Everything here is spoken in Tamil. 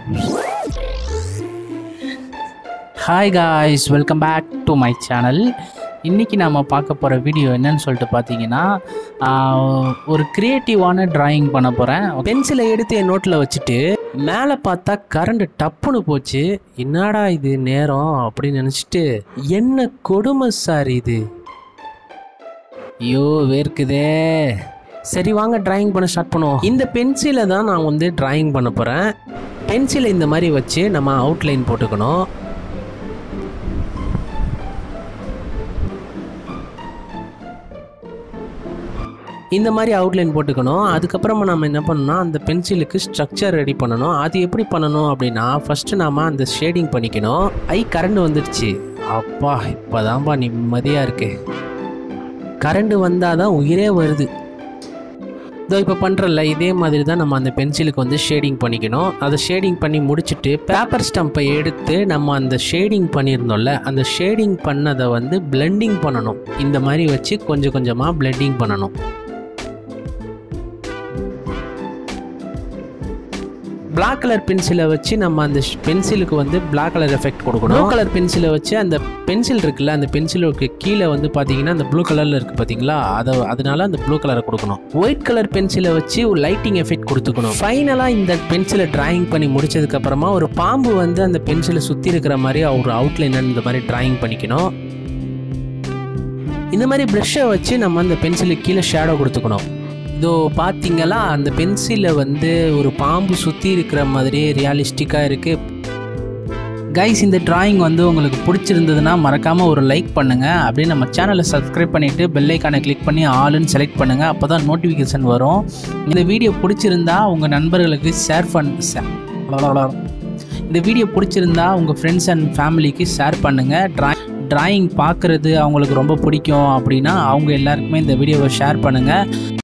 hi guys welcome back to my channel இன்றைக்கி நம்ம பார்க்க போகிற வீடியோ என்னன்னு சொல்லிட்டு பார்த்தீங்கன்னா ஆஹ், ஒரு க்ரியேட்டிவான டிராயிங் பண்ண போகிறேன் பென்சிலை எடுத்து என் நோட்டில் வச்சுட்டு மேலே பார்த்தா கரண்ட் டப்புன்னு போச்சு என்னடா இது நேரம் அப்படின்னு நினச்சிட்டு என்ன கொடுமை சார் இது ஐயோ வேர்க்குதே சரி வாங்க டிராயிங் பண்ண ஸ்டார்ட் பண்ணுவோம் இந்த பென்சிலை தான் நான் வந்து டிராயிங் பண்ண போகிறேன் பென்சிலை இந்த மாதிரி வச்சு நம்ம அவுட்லைன் போட்டுக்கணும் இந்த மாதிரி அவுட்லைன் போட்டுக்கணும் அதுக்கப்புறமா நம்ம என்ன பண்ணணும்னா அந்த பென்சிலுக்கு ஸ்ட்ரக்சர் ரெடி பண்ணணும் அது எப்படி பண்ணணும் அப்படின்னா ஃபஸ்ட்டு நாம அந்த ஷேடிங் பண்ணிக்கணும் ஐ கரண்ட் வந்துடுச்சு அப்பா இப்போதான்ப்பா நிம்மதியாக இருக்கு கரண்ட் வந்தால் தான் உயிரே வருது இதோ இப்போ பண்ணுறல இதே மாதிரி தான் நம்ம அந்த பென்சிலுக்கு வந்து ஷேடிங் பண்ணிக்கணும் அதை ஷேடிங் பண்ணி முடிச்சுட்டு பேப்பர் ஸ்டம்பை எடுத்து நம்ம அந்த ஷேடிங் பண்ணியிருந்தோம்ல அந்த ஷேடிங் பண்ணதை வந்து பிளெண்டிங் பண்ணணும் இந்த மாதிரி வச்சு கொஞ்சம் கொஞ்சமாக பிளெண்டிங் பண்ணணும் பிளாக் கலர் பென்சிலை வச்சு நம்ம அந்த பென்சிலுக்கு வந்து பிளாக் கலர் எஃபெக்ட் கொடுக்கணும் ப்ளூ கலர் பென்சிலை வச்சு அந்த பென்சில் இருக்குல்ல அந்த பென்சிலுக்கு கீழே வந்து பார்த்தீங்கன்னா அந்த ப்ளூ கலரில் இருக்குது பார்த்தீங்களா அதை அதனால அந்த ப்ளூ கலரை கொடுக்கணும் ஒயிட் கலர் பென்சிலை வச்சு ஒரு லைட்டிங் எஃபெக்ட் கொடுத்துக்கணும் ஃபைனலாக இந்த பென்சிலை டிராயிங் பண்ணி முடிச்சதுக்கப்புறமா ஒரு பாம்பு வந்து அந்த பென்சிலை சுற்றி இருக்கிற மாதிரி ஒரு அவுட்லைன் இந்த மாதிரி டிராயிங் பண்ணிக்கணும் இந்த மாதிரி ப்ரஷ்ஷை வச்சு நம்ம அந்த பென்சிலுக்கு கீழே ஷேடோ கொடுத்துக்கணும் இதோ பார்த்தீங்களா அந்த பென்சிலை வந்து ஒரு பாம்பு சுற்றி இருக்கிற மாதிரியே ரியாலிஸ்டிக்காக இருக்குது கைஸ் இந்த டிராயிங் வந்து உங்களுக்கு பிடிச்சிருந்ததுன்னா மறக்காமல் ஒரு லைக் பண்ணுங்கள் அப்படியே நம்ம சேனலை சப்ஸ்கிரைப் பண்ணிவிட்டு பெல்லைக்கானை கிளிக் பண்ணி ஆளுன்னு செலக்ட் பண்ணுங்கள் அப்போ தான் நோட்டிஃபிகேஷன் வரும் இந்த வீடியோ பிடிச்சிருந்தா உங்கள் நண்பர்களுக்கு ஷேர் பண் share- இந்த வீடியோ பிடிச்சிருந்தா உங்கள் ஃப்ரெண்ட்ஸ் அண்ட் ஃபேமிலிக்கு ஷேர் பண்ணுங்கள் ட்ராயிங் டிராயிங் பார்க்குறது அவங்களுக்கு ரொம்ப பிடிக்கும் அப்படின்னா அவங்க எல்லாருக்குமே இந்த வீடியோவை ஷேர் பண்ணுங்கள்